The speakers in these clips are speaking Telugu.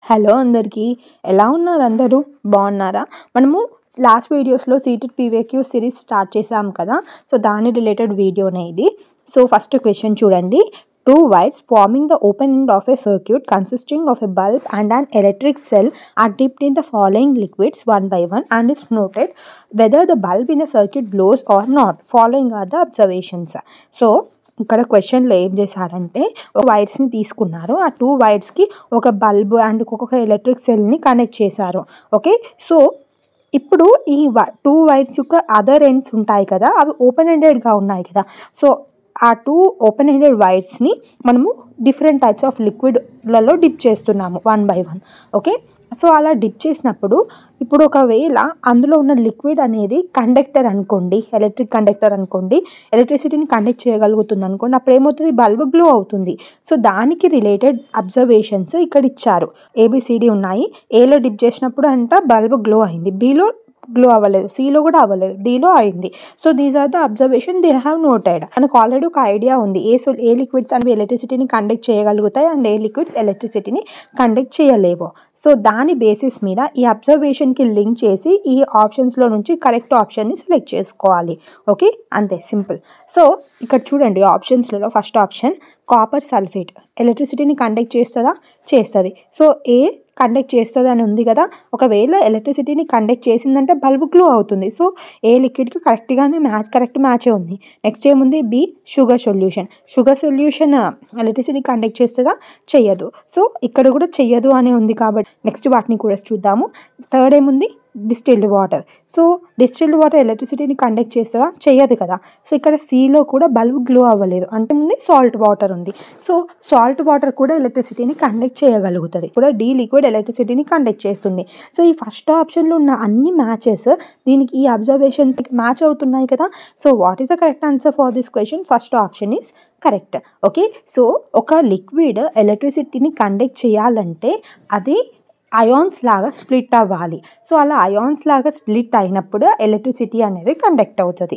హలో అందరికీ ఎలా ఉన్నారు అందరూ బాగున్నారా మనము లాస్ట్ వీడియోస్లో సీటెడ్ పీవేక్యూ సిరీస్ స్టార్ట్ చేసాం కదా సో దాని రిలేటెడ్ వీడియోనే ఇది సో ఫస్ట్ క్వశ్చన్ చూడండి two wires forming the open end of a circuit consisting of a bulb and an electric cell are dipped in the following liquids one by one and is noted whether the bulb in the circuit glows or not following are the observations so ఇక్కడ క్వశ్చన్లో ఏం చేశారంటే ఒక వైర్స్ని తీసుకున్నారు ఆ టూ వైర్స్కి ఒక బల్బ్ అండ్ ఒక్కొక్క ఎలక్ట్రిక్ సెల్ని కనెక్ట్ చేశారు ఓకే సో ఇప్పుడు ఈ టూ వైర్స్ యొక్క అదర్ ఎండ్స్ ఉంటాయి కదా అవి ఓపెన్ ఎండెడ్గా ఉన్నాయి కదా సో ఆ టూ ఓపెన్ ఎండెడ్ వైర్స్ని మనము డిఫరెంట్ టైప్స్ ఆఫ్ లిక్విడ్లలో డిప్ చేస్తున్నాము one by one okay so అలా డిప్ చేసినప్పుడు ఇప్పుడు ఒకవేళ అందులో ఉన్న లిక్విడ్ అనేది కండక్టర్ అనుకోండి ఎలక్ట్రిక్ కండక్టర్ అనుకోండి ఎలక్ట్రిసిటీని కండక్ట్ చేయగలుగుతుంది అనుకోండి అప్పుడు ఏమవుతుంది బల్బ్ గ్లో అవుతుంది సో దానికి రిలేటెడ్ అబ్జర్వేషన్స్ ఇక్కడ ఇచ్చారు ఏబిసిడి ఉన్నాయి ఏలో డిప్ చేసినప్పుడు అంట బల్బ్ గ్లో అయింది బిలో గ్లో అవ్వలేదు సిలో కూడా అవ్వలేదు డిలో అయింది so these are the observation they have noted మనకు ఆల్రెడీ ఒక ఐడియా ఉంది ఏ సో ఏ లిక్విడ్స్ అనేవి ఎలక్ట్రిసిటీని కండక్ట్ చేయగలుగుతాయి అండ్ ఏ లిక్విడ్స్ ఎలక్ట్రిసిటీని కండక్ట్ చేయలేవు సో దాని బేసిస్ మీద ఈ అబ్జర్వేషన్కి లింక్ చేసి ఈ ఆప్షన్స్లో నుంచి కరెక్ట్ ఆప్షన్ని సెలెక్ట్ చేసుకోవాలి ఓకే అంతే సింపుల్ సో ఇక్కడ చూడండి ఆప్షన్స్లలో ఫస్ట్ ఆప్షన్ కాపర్ సల్ఫేట్ ఎలక్ట్రిసిటీని కండక్ట్ చేస్తుందా చేస్తుంది సో ఏ కండక్ట్ చేస్తుంది అని ఉంది కదా ఒకవేళ ఎలక్ట్రిసిటీని కండక్ట్ చేసిందంటే బల్బ్ గ్లో అవుతుంది సో ఏ లిక్విడ్కి కరెక్ట్గానే మ్యాచ్ కరెక్ట్ మ్యాచే ఉంది నెక్స్ట్ ఏముంది B sugar solution sugar solution electricity conduct చేస్తుందా చెయ్యదు సో ఇక్కడ కూడా చెయ్యదు అని ఉంది కాబట్టి నెక్స్ట్ వాటిని కూడా చూద్దాము థర్డ్ ఏముంది distilled water so distilled water ఎలక్ట్రిసిటీని కండక్ట్ చేస్తుందా చెయ్యదు కదా సో ఇక్కడ సీలో కూడా బల్బ్ గ్లో అవ్వలేదు అంటే ఉంది సాల్ట్ వాటర్ ఉంది సో సాల్ట్ వాటర్ కూడా ఎలక్ట్రిసిటీని కండక్ట్ చేయగలుగుతుంది కూడా డీ లిక్విడ్ ఎలక్ట్రిసిటీని కండక్ట్ చేస్తుంది సో ఈ ఫస్ట్ ఆప్షన్లో ఉన్న అన్ని మ్యాచెస్ దీనికి ఈ అబ్జర్వేషన్స్ మ్యాచ్ అవుతున్నాయి కదా so what is the correct answer for this question first option is correct okay so ఒక లిక్విడ్ ఎలక్ట్రిసిటీని కండక్ట్ చేయాలంటే అది అయాన్స్ లాగా స్ప్లిట్ అవ్వాలి సో అలా అయాన్స్ లాగా స్ప్లిట్ అయినప్పుడు ఎలక్ట్రిసిటీ అనేది కండక్ట్ అవుతుంది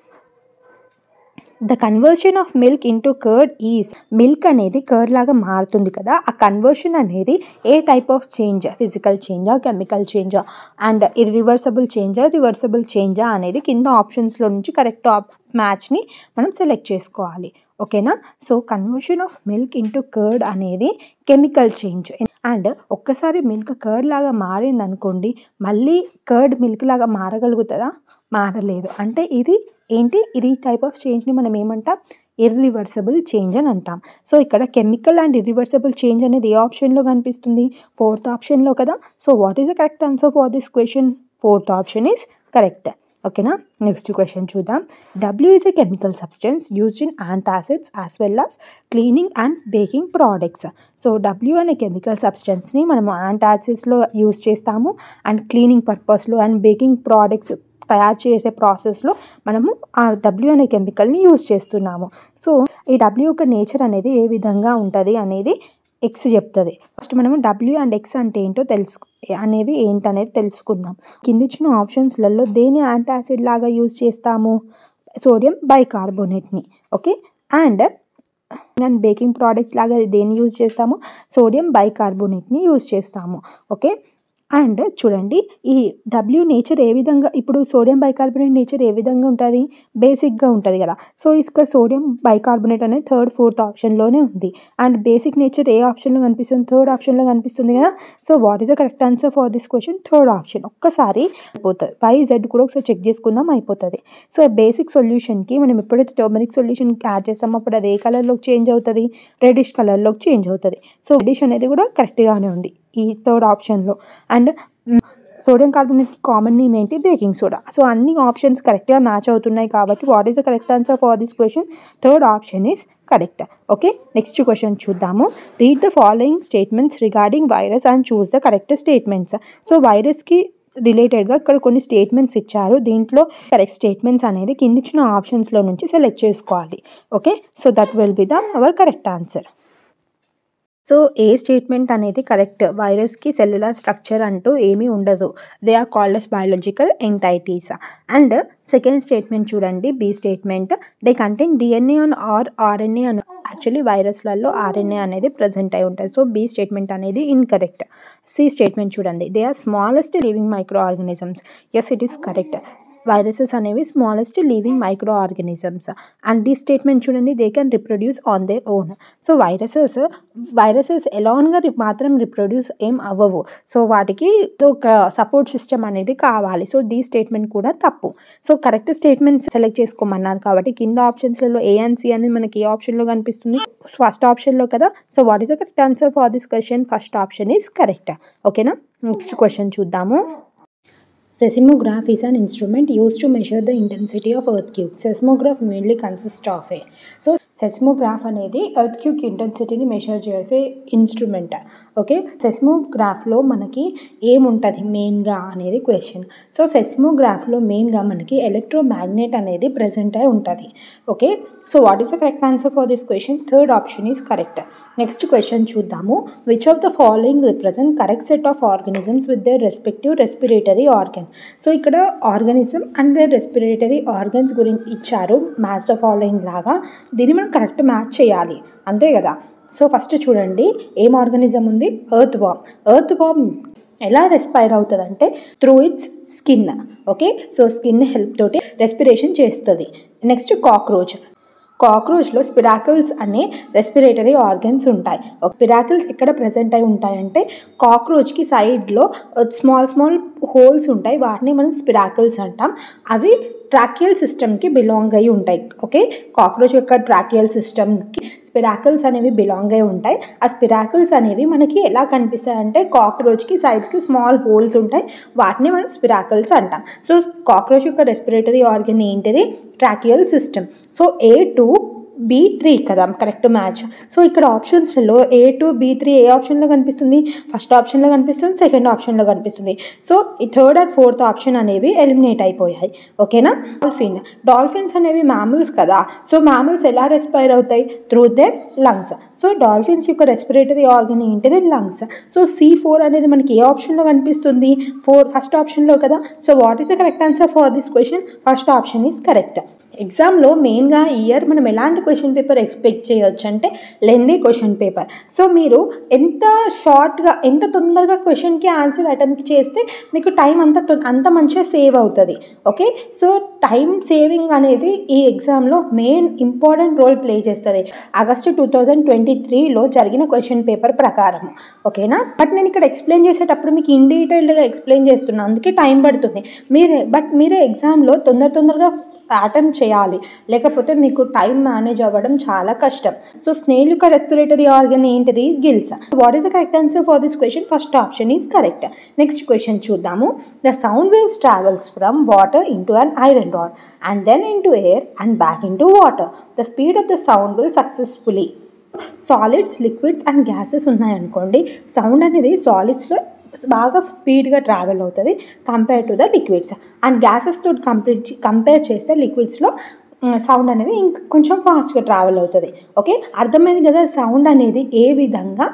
the conversion of milk into curd is milk అనేది కర్డ్ లాగా మారుతుంది కదా ఆ కన్వర్షన్ అనేది ఏ టైప్ ఆఫ్ చేంజ్ ఫిజికల్ చేంజా కెమికల్ చేంజా అండ్ ఇర్రివర్సబుల్ చేంజా రివర్సబుల్ చేంజా అనేది కింద ఆప్షన్స్లో నుంచి కరెక్ట్ ఆప్ మ్యాచ్ని మనం సెలెక్ట్ చేసుకోవాలి ఓకేనా so conversion of milk into curd అనేది కెమికల్ చేంజ్ అండ్ ఒక్కసారి మిల్క్ కర్డ్ లాగా మారింది అనుకోండి మళ్ళీ కర్డ్ మిల్క్ లాగా మారగలుగుతుందా మారలేదు అంటే ఇది ఏంటి ఇది టైప్ ఆఫ్ చేంజ్ని మనం ఏమంటాం ఇర్రివర్సబుల్ చేంజ్ అని అంటాం సో ఇక్కడ కెమికల్ అండ్ ఇర్రివర్సబుల్ చేంజ్ అనేది ఏ ఆప్షన్లో కనిపిస్తుంది ఫోర్త్ ఆప్షన్లో కదా so what is the correct answer for this question fourth option is correct ఓకేనా నెక్స్ట్ క్వశ్చన్ చూద్దాం W is a chemical substance used in antacids as well as cleaning and baking products so W అనే కెమికల్ సబ్స్టెన్స్ని మనము యాంటాసిడ్స్లో యూజ్ చేస్తాము అండ్ క్లీనింగ్ పర్పస్లో అండ్ బేకింగ్ ప్రోడక్ట్స్ తయారు చేసే ప్రాసెస్లో మనము ఆ డబ్ల్యూ అనే కెమికల్ని యూజ్ చేస్తున్నాము సో ఈ డబ్ల్యూ యొక్క నేచర్ అనేది ఏ విధంగా ఉంటుంది అనేది ఎక్స్ చెప్తుంది ఫస్ట్ మనము డబ్ల్యూ అండ్ ఎక్స్ అంటే ఏంటో తెలుసు అనేవి ఏంటనేది తెలుసుకుందాం కింద ఇచ్చిన ఆప్షన్స్లలో దేని యాంటాసిడ్ లాగా యూజ్ చేస్తాము సోడియం బైకార్బోనేట్ని okay and and baking products లాగా దేన్ని యూజ్ చేస్తాము సోడియం బైకార్బోనేట్ని యూజ్ చేస్తాము ఓకే అండ్ చూడండి ఈ డబ్ల్యూ నేచర్ ఏ విధంగా ఇప్పుడు సోడియం బైకార్బోనేట్ నేచర్ ఏ విధంగా ఉంటుంది బేసిక్గా ఉంటుంది కదా సో ఇక్కడ సోడియం బైకార్బోనేట్ అనేది థర్డ్ ఫోర్త్ ఆప్షన్లోనే ఉంది అండ్ బేసిక్ నేచర్ ఏ ఆప్షన్లో కనిపిస్తుంది థర్డ్ ఆప్షన్లో కనిపిస్తుంది కదా so what is the correct answer for this question third option ఒక్కసారి అయిపోతుంది వై జెడ్ కూడా ఒకసారి చెక్ చేసుకుందాం అయిపోతుంది సో బేసిక్ సొల్యూషన్కి మనం ఎప్పుడైతే టర్మరిక్ సొల్యూషన్కి యాడ్ చేస్తామో అప్పుడు అది ఏ కలర్లోకి చేంజ్ అవుతుంది రెడిష్ కలర్లోకి చేంజ్ అవుతుంది సో రెడిష్ అనేది కూడా కరెక్ట్గానే ఉంది ఈ థర్డ్ ఆప్షన్లో అండ్ సోడియం కార్బోనేట్కి కామన్ నేమ్ ఏంటి బేకింగ్ సోడా సో అన్ని ఆప్షన్స్ కరెక్ట్గా మ్యాచ్ అవుతున్నాయి కాబట్టి what is the correct answer for this question third option is correct okay next question చూద్దాము read the following statements regarding virus and choose the correct statements so వైరస్కి రిలేటెడ్గా ఇక్కడ కొన్ని స్టేట్మెంట్స్ ఇచ్చారు దీంట్లో కరెక్ట్ స్టేట్మెంట్స్ అనేది కింద ఇచ్చిన ఆప్షన్స్లో నుంచి సెలెక్ట్ చేసుకోవాలి okay so that will be the our correct answer so A statement అనేది కరెక్ట్ వైరస్కి సెల్యులార్ స్ట్రక్చర్ అంటూ ఏమీ ఉండదు they are called as biological entities and second statement చూడండి B statement they content DNA on or RNA అని యాక్చువల్లీ వైరస్లలో ఆర్ఎన్ఏ అనేది ప్రజెంట్ అయి ఉంటుంది సో బి స్టేట్మెంట్ అనేది ఇన్కరెక్ట్ సి స్టేట్మెంట్ చూడండి they are smallest living micro organisms yes it is correct viruses అనేవి smallest living micro organisms and D statement చూడండి they can reproduce on their own so viruses viruses ఎలాన్గా మాత్రం రిప్రొడ్యూస్ ఏం అవ్వవు సో వాటికి ఒక సపోర్ట్ సిస్టమ్ అనేది కావాలి సో ది స్టేట్మెంట్ కూడా తప్పు సో కరెక్ట్ స్టేట్మెంట్ సెలెక్ట్ చేసుకోమన్నారు కాబట్టి కింద ఆప్షన్స్లలో ఏ అండ్ సి అనేది మనకి ఏ ఆప్షన్లో కనిపిస్తుంది ఫస్ట్ ఆప్షన్లో కదా so what is the correct answer for this question first option is correct ఓకేనా నెక్స్ట్ క్వశ్చన్ చూద్దాము Seismograph is an instrument used to measure the intensity of earthquake. Seismograph mainly consists of a. So seismograph అనేది ఎర్త్ క్యూక్ ఇంటెన్సిటీని మెషర్ చేసే ఇన్స్ట్రుమెంట్ ఓకే సెస్మోగ్రాఫ్లో మనకి ఏముంటుంది మెయిన్గా అనేది క్వశ్చన్ సో సెస్మోగ్రాఫ్లో మెయిన్గా మనకి ఎలక్ట్రోమాగ్నెట్ అనేది ప్రజెంట్ అయి ఉంటుంది okay so what is the correct answer for this question third option is correct next question చూద్దాము which of the following represent correct set of organisms with their respective respiratory organ so ఇక్కడ organism and their respiratory organs గురించి ఇచ్చారు మ్యాచ్ ద ఫాలోయింగ్ లాగా దీన్ని మనం కరెక్ట్ మ్యాచ్ చేయాలి అంతే కదా సో ఫస్ట్ చూడండి ఏం ఆర్గనిజం ఉంది ఎర్త్ బామ్ ఎర్త్ బామ్ ఎలా రెస్పైర్ అవుతుంది అంటే through its skin okay so skin help తోటి రెస్పిరేషన్ చేస్తుంది నెక్స్ట్ కాక్రోచ్ కాక్రోచ్లో స్పిరాకిల్స్ అనే రెస్పిరేటరీ ఆర్గన్స్ ఉంటాయి స్పిరాకిల్స్ ఎక్కడ ప్రజెంట్ అయి ఉంటాయంటే కాక్రోచ్కి సైడ్లో స్మాల్ స్మాల్ హోల్స్ ఉంటాయి వాటిని మనం స్పిరాకిల్స్ అంటాం అవి ట్రాకియల్ సిస్టమ్కి బిలాంగ్ అయి ఉంటాయి ఓకే కాక్రోచ్ యొక్క ట్రాకియల్ సిస్టమ్కి స్పిరాకిల్స్ అనేవి బిలాంగ్ అయి ఉంటాయి ఆ స్పిరాకిల్స్ అనేవి మనకి ఎలా కనిపిస్తాయి అంటే కాక్రోచ్కి సైడ్స్కి స్మాల్ హోల్స్ ఉంటాయి వాటిని మనం స్పిరాకిల్స్ అంటాం సో కాక్రోచ్ యొక్క రెస్పిరేటరీ ఆర్గన్ ఏంటిది tracheal system so A two B three కదా కరెక్ట్ మ్యాచ్ సో ఇక్కడ ఆప్షన్స్లో ఏ టూ బి త్రీ ఏ ఆప్షన్లో కనిపిస్తుంది ఫస్ట్ ఆప్షన్లో కనిపిస్తుంది సెకండ్ ఆప్షన్లో కనిపిస్తుంది సో ఈ థర్డ్ అండ్ ఫోర్త్ ఆప్షన్ అనేవి ఎలిమినేట్ అయిపోయాయి ఓకేనా డాల్ఫిన్ డాల్ఫిన్స్ అనేవి మ్యామల్స్ కదా సో మ్యామల్స్ ఎలా రెస్పైర్ అవుతాయి through their lungs so dolphins యొక్క రెస్పిరేటరీ ఆర్గన్ ఏంటిది లంగ్స్ సో సి ఫోర్ అనేది మనకి ఏ ఆప్షన్లో కనిపిస్తుంది ఫోర్ ఫస్ట్ ఆప్షన్లో కదా so what is the correct answer for this question first option is correct ఎగ్జామ్లో మెయిన్గా ఇయర్ మనం ఎలాంటి క్వశ్చన్ పేపర్ ఎక్స్పెక్ట్ చేయొచ్చు అంటే లెందీ క్వశ్చన్ పేపర్ సో మీరు ఎంత షార్ట్గా ఎంత తొందరగా క్వశ్చన్కి ఆన్సర్ అటెంప్ట్ చేస్తే మీకు టైం అంత తొ- అంత మంచిగా సేవ్ అవుతుంది ఓకే సో టైం సేవింగ్ అనేది ఈ ఎగ్జామ్లో మెయిన్ ఇంపార్టెంట్ రోల్ ప్లే చేస్తుంది ఆగస్టు టూ థౌజండ్ ట్వంటీ త్రీలో జరిగిన క్వశ్చన్ పేపర్ ప్రకారం ఓకేనా బట్ నేను ఇక్కడ ఎక్స్ప్లెయిన్ చేసేటప్పుడు మీకు ఇన్ డీటెయిల్డ్గా ఎక్స్ప్లెయిన్ చేస్తున్నాను అందుకే టైం పడుతుంది మీరే బట్ మీరే ఎగ్జామ్లో తొందర తొందరగా అటెంప్ట్ చేయాలి లేకపోతే మీకు టైం మేనేజ్ అవ్వడం చాలా కష్టం సో స్నేల్ యొక్క రెస్పిరేటరీ ఆర్గన్ ఏంటిది gills what is the correct answer for this question first option is correct next question చూద్దాము the sound waves travels from water into an iron rod and then into air and back into water the speed of the sound will successfully solids liquids and gases ఉన్నాయనుకోండి సౌండ్ అనేది సాలిడ్స్లో బాగా స్పీడ్గా ట్రావెల్ అవుతుంది compare to the liquids and gases తోటి కంపేర్ కంపేర్ చేస్తే లిక్విడ్స్లో సౌండ్ అనేది ఇంక కొంచెం ఫాస్ట్గా ట్రావెల్ అవుతుంది ఓకే అర్థమైంది కదా సౌండ్ అనేది ఏ విధంగా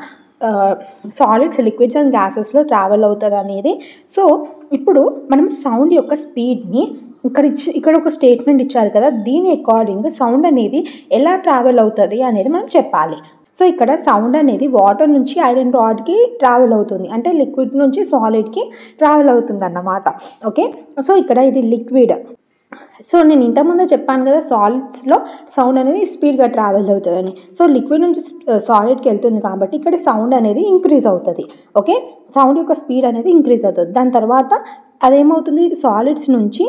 సాలిడ్స్ లిక్విడ్స్ అండ్ గ్యాసెస్లో ట్రావెల్ అవుతుంది అనేది సో ఇప్పుడు మనం సౌండ్ యొక్క స్పీడ్ని ఇక్కడ ఇచ్చి ఇక్కడ ఒక స్టేట్మెంట్ ఇచ్చారు కదా దీని అకార్డింగ్ సౌండ్ అనేది ఎలా ట్రావెల్ అవుతుంది అనేది మనం చెప్పాలి సో ఇక్కడ సౌండ్ అనేది వాటర్ నుంచి ఐరన్ రాడ్కి ట్రావెల్ అవుతుంది అంటే లిక్విడ్ నుంచి సాలిడ్కి ట్రావెల్ అవుతుంది అన్నమాట ఓకే సో ఇక్కడ ఇది లిక్విడ్ సో నేను ఇంతకుముందు చెప్పాను కదా సాలిడ్స్లో సౌండ్ అనేది స్పీడ్గా ట్రావెల్ అవుతుందని సో లిక్విడ్ నుంచి సాలిడ్కి వెళ్తుంది కాబట్టి ఇక్కడ సౌండ్ అనేది ఇంక్రీజ్ అవుతుంది ఓకే సౌండ్ యొక్క స్పీడ్ అనేది ఇంక్రీజ్ అవుతుంది దాని తర్వాత అదేమవుతుంది సాలిడ్స్ నుంచి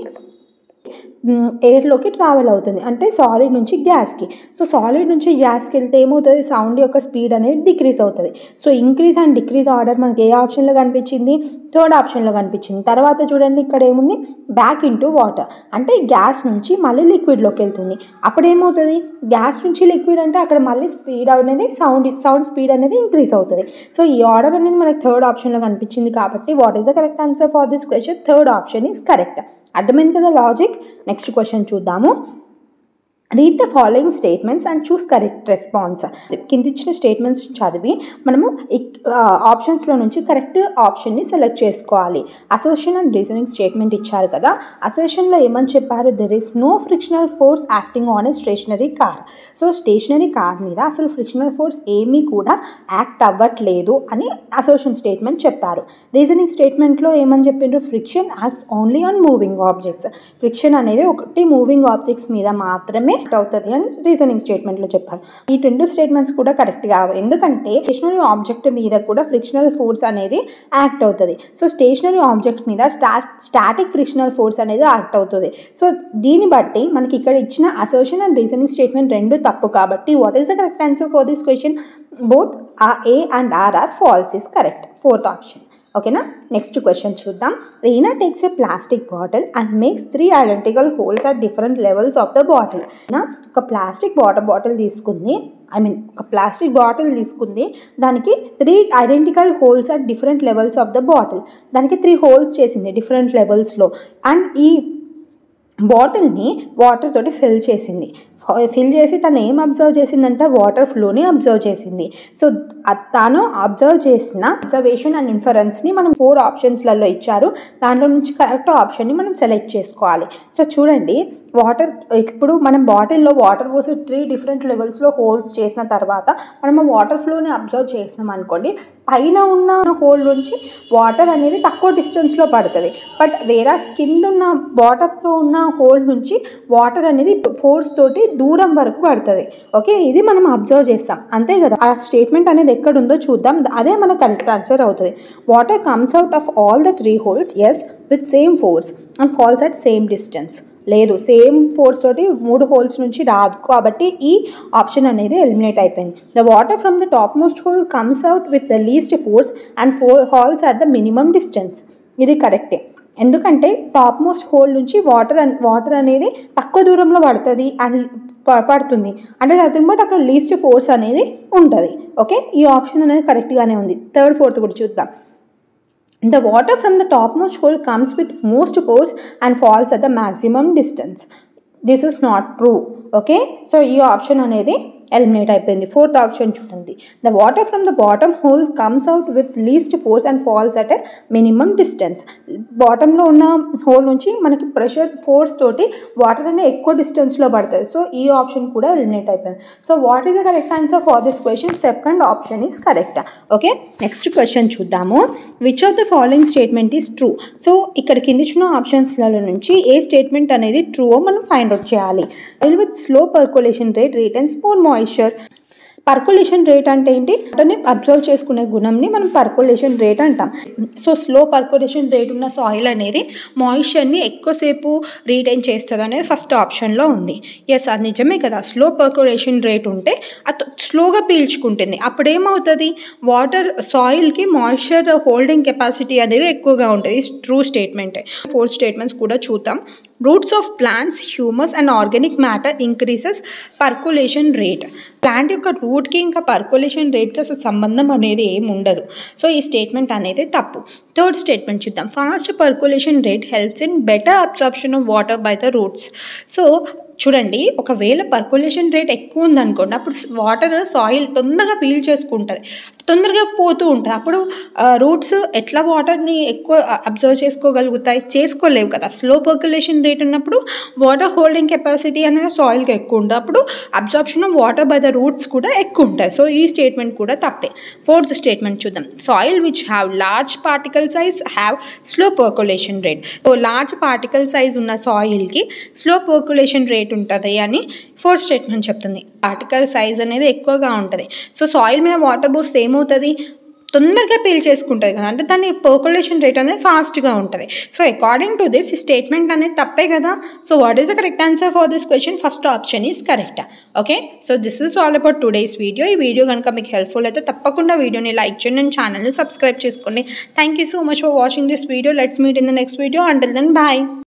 ఎయిర్లోకి ట్రావెల్ అవుతుంది అంటే సాలిడ్ నుంచి గ్యాస్కి సో సాలిడ్ నుంచి గ్యాస్కి వెళ్తే ఏమవుతుంది సౌండ్ యొక్క స్పీడ్ అనేది డిక్రీజ్ అవుతుంది so increase and decrease order మనకి ఏ ఆప్షన్లో కనిపించింది థర్డ్ ఆప్షన్లో కనిపించింది తర్వాత చూడండి ఇక్కడ ఏముంది బ్యాక్ ఇంటూ వాటర్ అంటే గ్యాస్ నుంచి మళ్ళీ లిక్విడ్లోకి వెళ్తుంది అప్పుడు ఏమవుతుంది గ్యాస్ నుంచి లిక్విడ్ అంటే అక్కడ మళ్ళీ స్పీడ్ అనేది సౌండ్ సౌండ్ స్పీడ్ అనేది ఇంక్రీజ్ అవుతుంది సో ఈ ఆర్డర్ అనేది మనకి థర్డ్ ఆప్షన్లో కనిపించింది కాబట్టి what is the correct answer for this question third option is correct అర్థమైంది కదా లాజిక్ నెక్స్ట్ క్వశ్చన్ చూద్దాము read the following statements and choose correct response కింద ఇచ్చిన స్టేట్మెంట్స్ చదివి మనము ఆప్షన్స్లో నుంచి కరెక్ట్ ఆప్షన్ని సెలెక్ట్ చేసుకోవాలి అసోసియేషన్ అండ్ రీజనింగ్ స్టేట్మెంట్ ఇచ్చారు కదా అసోసియేషన్లో ఏమని చెప్పారు there is no frictional force acting on a stationary car so stationary car మీద అసలు ఫ్రిక్షనల్ ఫోర్స్ ఏమీ కూడా యాక్ట్ అవ్వట్లేదు అని అసోసియేషన్ స్టేట్మెంట్ చెప్పారు రీజనింగ్ స్టేట్మెంట్లో ఏమని చెప్పిండ్రు friction acts only on moving objects friction అనేది ఒకటి మూవింగ్ ఆబ్జెక్ట్స్ మీద మాత్రమే యాక్ట్ అవుతుంది అని రీజనింగ్ స్టేట్మెంట్లో చెప్పారు ఈ రెండు స్టేట్మెంట్స్ కూడా కరెక్ట్ కావు ఎందుకంటే స్టేషనరీ ఆబ్జెక్ట్ మీద కూడా ఫ్రిక్షనల్ ఫోర్స్ అనేది యాక్ట్ అవుతుంది సో స్టేషనరీ ఆబ్జెక్ట్ మీద స్టా స్టాటిక్ ఫ్రిక్షనల్ ఫోర్స్ అనేది యాక్ట్ అవుతుంది సో దీన్ని బట్టి మనకి ఇక్కడ ఇచ్చిన అసోసియేషన్ అండ్ రీజనింగ్ స్టేట్మెంట్ రెండు తప్పు కాబట్టి what is the correct answer for this question both uh A and R are false is correct fourth option ఓకేనా నెక్స్ట్ క్వశ్చన్ చూద్దాం Reena takes a plastic bottle and makes three identical holes at different levels of the bottle ఒక ప్లాస్టిక్ వాటర్ బాటిల్ తీసుకుంది ఐ మీన్ ఒక ప్లాస్టిక్ బాటిల్ తీసుకుంది దానికి three identical holes at different levels of the bottle దానికి త్రీ హోల్స్ చేసింది డిఫరెంట్ లెవెల్స్లో అండ్ ఈ బాటిల్ని వాటర్ తోటి ఫిల్ చేసింది ఫిల్ చేసి తను ఏం అబ్జర్వ్ చేసిందంటే వాటర్ ఫ్లోని అబ్జర్వ్ చేసింది సో తను అబ్జర్వ్ చేసిన అబ్జర్వేషన్ అండ్ ఇన్ఫరెన్స్ని మనం ఫోర్ ఆప్షన్స్లలో ఇచ్చారు దాంట్లో నుంచి కరెక్ట్ ఆప్షన్ని మనం సెలెక్ట్ చేసుకోవాలి సో చూడండి వాటర్ ఇప్పుడు మనం బాటిల్లో వాటర్ పోసి త్రీ డిఫరెంట్ లెవెల్స్లో హోల్స్ చేసిన తర్వాత మనం ఆ వాటర్ ఫ్లోని అబ్జర్వ్ చేసినాం అనుకోండి పైన ఉన్న హోల్ నుంచి వాటర్ అనేది తక్కువ డిస్టెన్స్లో పడుతుంది బట్ వేరే కింద ఉన్న బాటంలో ఉన్న హోల్ నుంచి వాటర్ అనేది ఫోర్స్ తోటి దూరం వరకు పడుతుంది ఓకే ఇది మనం అబ్జర్వ్ చేస్తాం అంతే కదా ఆ స్టేట్మెంట్ అనేది ఎక్కడుందో చూద్దాం అదే మన కరెక్ట్ ఆన్సర్ అవుతుంది water comes out of all the three holes ఎస్ with same force and falls at same distance లేదు సేమ్ ఫోర్స్ తోటి మూడు హోల్స్ నుంచి రాదు కాబట్టి ఈ ఆప్షన్ అనేది ఎలిమినేట్ అయిపోయింది the water from the top most hole comes out with the least force and four holes at the minimum distance ఇది కరెక్టే ఎందుకంటే టాప్ మోస్ట్ హోల్ నుంచి వాటర్ వాటర్ అనేది తక్కువ దూరంలో పడుతుంది అండ్ పడుతుంది అంటే నథింగ్ బట్ అక్కడ లీస్ట్ ఫోర్స్ అనేది ఉంటుంది ఓకే ఈ ఆప్షన్ అనేది కరెక్ట్గానే ఉంది థర్డ్ ఫోర్త్ కూడా చూద్దాం The water from the topmost hole comes with most force and falls at the maximum distance. This is not true. Okay, so ఈ ఆప్షన్ అనేది ఎలిమినేట్ అయిపోయింది ఫోర్త్ ఆప్షన్ చూడండి the water from the bottom hole comes out with least force and falls at a minimum distance బాటంలో ఉన్న హోల్ నుంచి మనకి ప్రెషర్ ఫోర్స్ తోటి వాటర్ అనేది ఎక్కువ డిస్టెన్స్లో పడుతుంది సో ఈ ఆప్షన్ కూడా ఎలిమినేట్ అయిపోయింది so what is the correct answer for this question second option is correct okay next question చూద్దాము which of the following statement is true so ఇక్కడ కింద ఇచ్చిన ఆప్షన్స్లలో నుంచి ఏ స్టేట్మెంట్ అనేది ట్రూ మనం ఫైండ్ అవుట్ చేయాలి with slow percolation rate returns more moisture percolation rate అంటే ఏంటి వాటర్ని అబ్జర్వ్ చేసుకునే గుణంని మనం పర్కులేషన్ రేట్ అంటాం సో స్లో పర్కులేషన్ రేట్ ఉన్న సాయిల్ అనేది మాయిశ్చర్ని ఎక్కువసేపు రీటైన్ చేస్తుంది అనేది ఫస్ట్ ఆప్షన్లో ఉంది ఎస్ అది నిజమే కదా స్లో పర్కులేషన్ రేట్ ఉంటే అది స్లోగా పీల్చుకుంటుంది అప్పుడు ఏమవుతుంది వాటర్ సాయిల్కి మాయిశ్చర్ హోల్డింగ్ కెపాసిటీ అనేది ఎక్కువగా ఉంటుంది ట్రూ స్టేట్మెంట్ ఫోర్ స్టేట్మెంట్స్ కూడా చూద్దాం roots of plants humus and organic matter increases percolation rate plant యొక్క రూట్కి ఇంకా పర్కులేషన్ రేట్కి అసలు సంబంధం అనేది ఏమి ఉండదు సో ఈ స్టేట్మెంట్ అనేది తప్పు థర్డ్ స్టేట్మెంట్ చూద్దాం fast percolation rate helps in better absorption of water by the roots so చూడండి ఒకవేళ పర్కులేషన్ రేట్ ఎక్కువ ఉందనుకోండి అప్పుడు వాటర్ సాయిల్ తొందరగా పీల్ చేసుకుంటుంది తొందరగా పోతూ ఉంటుంది అప్పుడు రూట్స్ ఎట్లా వాటర్ని ఎక్కువ అబ్జర్వ్ చేసుకోగలుగుతాయి చేసుకోలేవు కదా స్లో పర్కులేషన్ రేట్ ఉన్నప్పుడు వాటర్ హోల్డింగ్ కెపాసిటీ అనేది సాయిల్కి ఎక్కువ ఉంటుంది అప్పుడు absorption of water by the roots కూడా ఎక్కువ ఉంటాయి సో ఈ స్టేట్మెంట్ కూడా తప్పే ఫోర్త్ స్టేట్మెంట్ చూద్దాం soil which have large particle size have slow percolation rate so large particle size ఉన్న సాయిల్కి స్లో పర్కులేషన్ రేట్ ఉంటుంది అని ఫోర్త్ స్టేట్మెంట్ చెప్తుంది పార్టికల్ సైజ్ అనేది ఎక్కువగా ఉంటుంది సో సాయిల్ మీద వాటర్ పోస్తే ఏమవుతుంది తొందరగా పీల్ చేసుకుంటుంది కదా అంటే దాని పర్కులేషన్ రేట్ అనేది ఫాస్ట్గా ఉంటుంది సో అకార్డింగ్ టు దిస్ ఈ స్టేట్మెంట్ అనేది తప్పే కదా so what is the correct answer for this question first option is correct okay so this is all about today's video ఈ వీడియో కనుక మీకు హెల్ప్ఫుల్ అయితే తప్పకుండా వీడియోని లైక్ చేయండి అండ్ ఛానల్ని సబ్స్క్రైబ్ చేసుకోండి thank you so much for watching this video let's meet in the next video until then bye